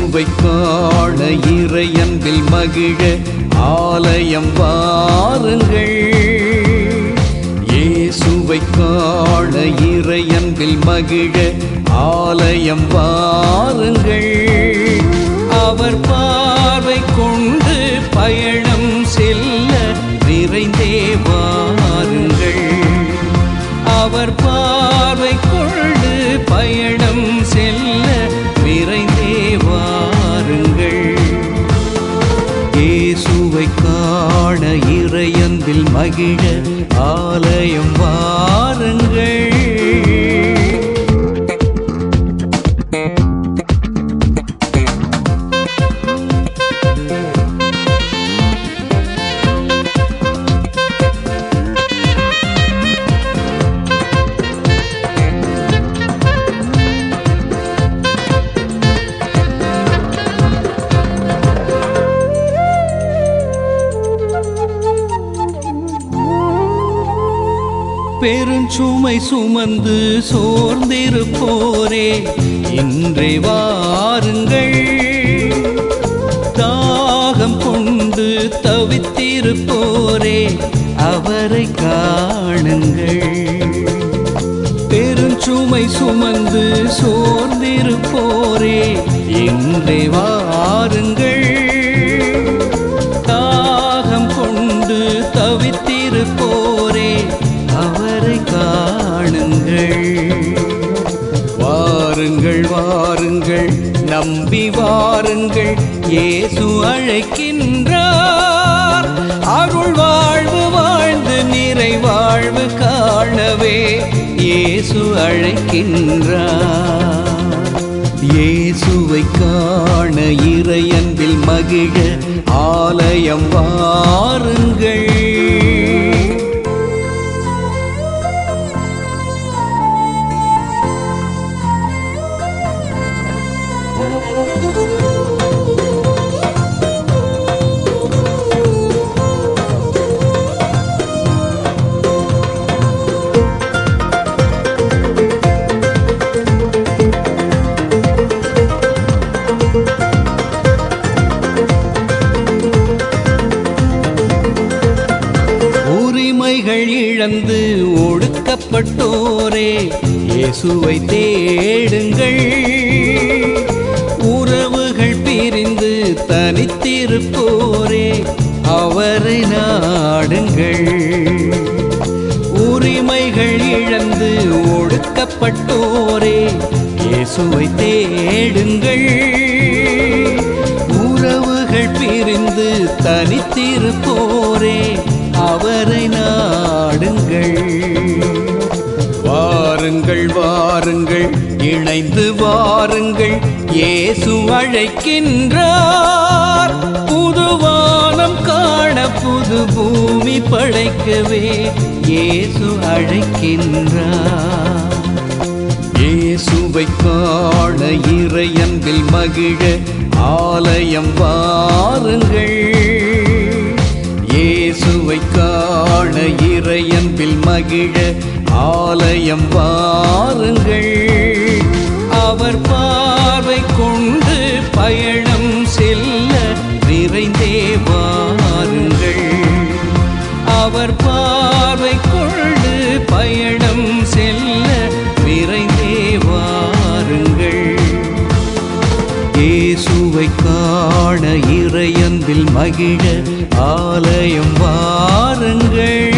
இயேசுவை காண இறையன்பில் மகிழ ஆலயம் வாருங்கள் இயேசுவை காண இறையன்பில் மகிழ ஆலயம் வாருங்கள் அவர் பார்வை கொண்டு பயணம் செல்ல விரைந்தே வாருங்கள் அவர் பார்வை கொண்டு பயணம் செல்ல விரைந்தே வாருங்கள் இயேசுவை காண இறையன்பில் மகிழ ஆலயம் வாருங்கள் பெருஞ்சுமை சுமந்து சோர்ந்திருப்போரே இன்றே வாருங்கள் தாகம் கொண்டு தவித்திருப்போரே அவரை காணுங்கள் பெருஞ்சுமை சுமந்து சோர்ந்திருப்போரே இன்றே வாருங்கள் தாகம் கொண்டு தவித்திருப்போரே அவரை காணுங்கள் வாருங்கள் வாருங்கள் நம்பி வாருங்கள் இயேசு அழைக்கின்றார் அருள் வாழ்வு வாழ்ந்து நிறை வாழ்வு காணவே இயேசு அழைக்கின்றார் இயேசுவை காண இறையன்பில் மகிழ ஆலயம் வாருங்கள் உரிமைகள் இழந்து ஒடுக்கப்பட்டோரே இயேசுவை தேடுங்கள் உறவுகள் பிரிந்து தனித்திருப்போரே அவரை நாடுங்கள் உரிமைகள் இழந்து ஒடுக்கப்பட்டோரே இயேசுவை தேடுங்கள் உறவுகள் பிரிந்து தனித்திருப்போரே அவரை நாடுங்கள் வாருங்கள் வாருங்கள் இணைந்து வாருங்கள் இயேசு அழைக்கின்றார் புதுவானம் காண புது பூமி படைக்கவே இயேசு அழைக்கின்றார் இயேசுவை காண இறையன்பில் மகிழ ஆலயம் வாருங்கள் இயேசுவை காண இறையன்பில் மகிழ ஆலயம் வாருங்கள் அவர் பார்வை கொண்டு பயணம் செல்ல விரைந்தே வாருங்கள் அவர் பார்வை கொண்டு பயணம் செல்ல விரைந்தே வாருங்கள் இயேசுவை காண இறையன்பில் மகிழ ஆலயம் வாருங்கள்